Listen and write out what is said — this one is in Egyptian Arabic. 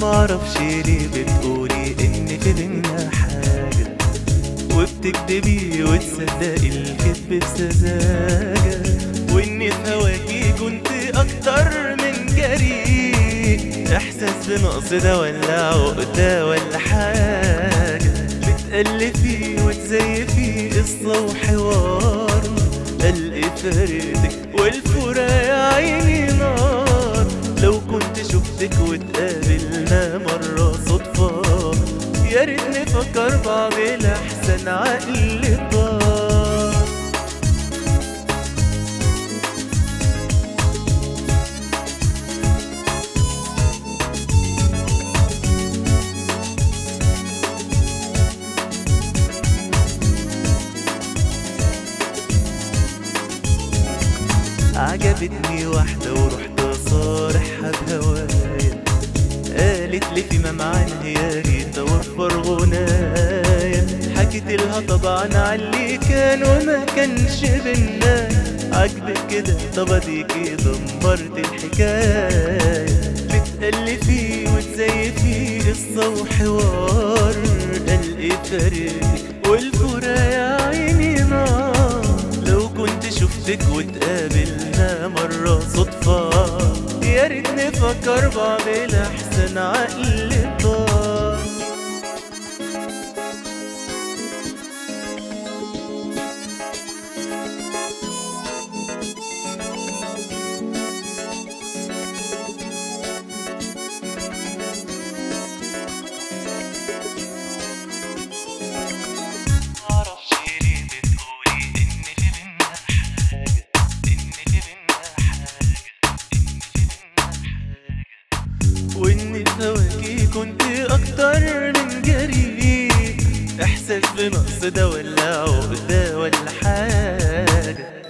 معرفش ليه بتقولي ان في بينا حاجة وبتكدبي وتصدقي الكذب بسذاجة واني في هواكي كنت اكتر من جريء احساس بنقص ده ولا عقدة ولا حاجة بتألفي وتزيفي قصة وحوار قلقي فردك والفورة يا عيني نار لو كنت شفتك واتقابلنا مرة صدفة يا ريت نفكر بعض لأحسن عقل طار عجبتني واحدة ورحت أصارحها بهوايا قالت لي فيما معنى يا ريت أوفر غنايا حكيت لها طبعا علي كان وما كانش بينا عجبك كده طب اديكي دمرت الحكاية بتألفي وتزيفي قصة وحوار قلقي فارقك والفورة يا عيني نار لو كنت شفتك واتقابلنا مرة صدفة يا ريت نفكر بعض لأحسن عقل طار معرفش ليه بتقولي إن في بينا حاجة إن في بينا حاجة إن في بينا حاجة وإن في هواكي كنت أكتر من جريء إحساس بنقص ده ولا عقدة ولا حاجة